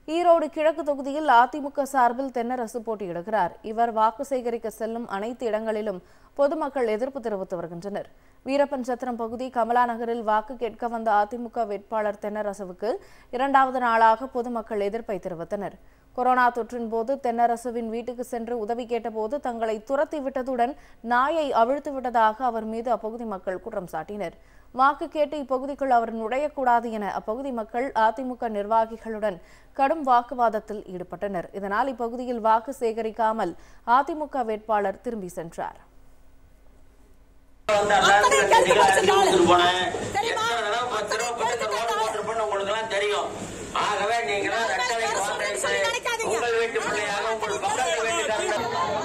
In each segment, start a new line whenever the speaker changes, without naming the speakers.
ஈரோடு கிழக்கு தொகுதியில் அதிமுக சார்பில் தென்னரசு போட்டியிடுகிறார் இவர் வாக்கு சேகரிக்க செல்லும் அனைத்து இடங்களிலும் பொதுமக்கள் எதிர்ப்பு தெரிவித்து வருகின்றனர் வீரப்பன் சத்திரம் பகுதி கமலா நகரில் வாக்கு கேட்க வந்த அதிமுக வேட்பாளர் தென்னரசுவுக்கு இரண்டாவது நாளாக பொதுமக்கள் எதிர்ப்பை தெரிவித்தனர் கொரோனா தொற்றின் போது தென்னரசுவின் வீட்டுக்கு சென்று உதவி கேட்டபோது தங்களை துரத்தி விட்டதுடன் நாயை அவிழ்த்து விட்டதாக அவர் மீது அப்பகுதி மக்கள் குற்றம் சாட்டினர் வாக்கு கேட்டு இப்பகுதிக்குள் அவர் நுழையக்கூடாது என அப்பகுதி மக்கள் அதிமுக நிர்வாகிகளுடன் கடும் வாக்குவாதத்தில் ஈடுபட்டனர் இதனால் இப்பகுதியில் வாக்கு சேகரிக்காமல் அதிமுக வேட்பாளர் திரும்பி சென்றார்
வந்து எல்லாருக்கும் ரெண்டு கிலோ அரிசி கொடுத்துட்டு போனேன். எத்தனை தடவை பத்து ரூபா போட்டு இந்த ரோடு போட்டிருப்போம்னு உங்களுக்கெல்லாம் தெரியும். ஆகவே நீங்களாம் ரெட்டலை கோட்டை உங்கள் வீட்டு பிள்ளையாக உங்கள் பக்கத்து வீட்டுக்காரங்க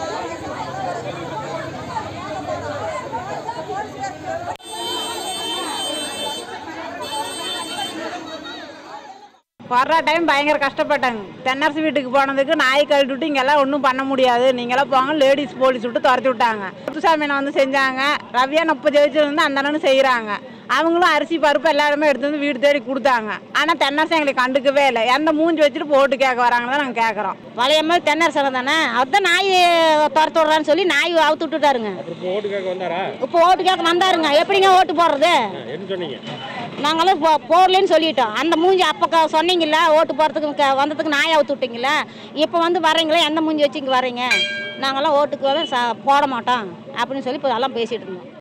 வர்ற டைம் பயங்கர கஷ்டப்பட்டாங்க தென்னரசு வீட்டுக்கு போனதுக்கு நாய் கழட்டி விட்டு இங்கெல்லாம் ஒன்றும் பண்ண முடியாது நீங்களாம் போங்க லேடிஸ் போலீஸ் விட்டு துரத்தி விட்டாங்க முத்துசாமினை வந்து செஞ்சாங்க ரவியா முப்பது வச்சுருந்து அந்த அண்ணனும் செய்கிறாங்க அவங்களும் அரிசி பருப்பு எல்லாருமே எடுத்து வந்து வீடு தேடி கொடுத்தாங்க ஆனால் தென்னரசு எங்களுக்கு கண்டுக்கவே இல்லை எந்த மூஞ்சி வச்சுட்டு போட்டு கேட்க வராங்கன்னு தான் நாங்கள் கேட்குறோம்
பழைய மாதிரி தென்னரசனம் தானே அதுதான் நாய் துரத்து விட்றான்னு சொல்லி நாய் அவுத்து விட்டுட்டாருங்க
இப்போ ஓட்டு கேட்க வந்தாரா
இப்போ ஓட்டு கேட்க வந்தாருங்க எப்படிங்க ஓட்டு போடுறது
என்ன சொன்னீங்க
நாங்களும் போ போடலன்னு சொல்லிட்டோம் அந்த மூஞ்சி அப்போ க- சொன்னீங்களா ஓட்டு போகிறதுக்கு க- வந்ததுக்கு நாய் அவுத்து விட்டீங்களா இப்போ வந்து வர்றீங்களா எந்த மூஞ்சி வச்சு இங்கே வர்றீங்க நாங்களாம் ஓட்டுக்கு வந்து ச- போட மாட்டோம் அப்படின்னு சொல்லி இப்போ எல்லாம் பேசிகிட்டு இருந்தோம்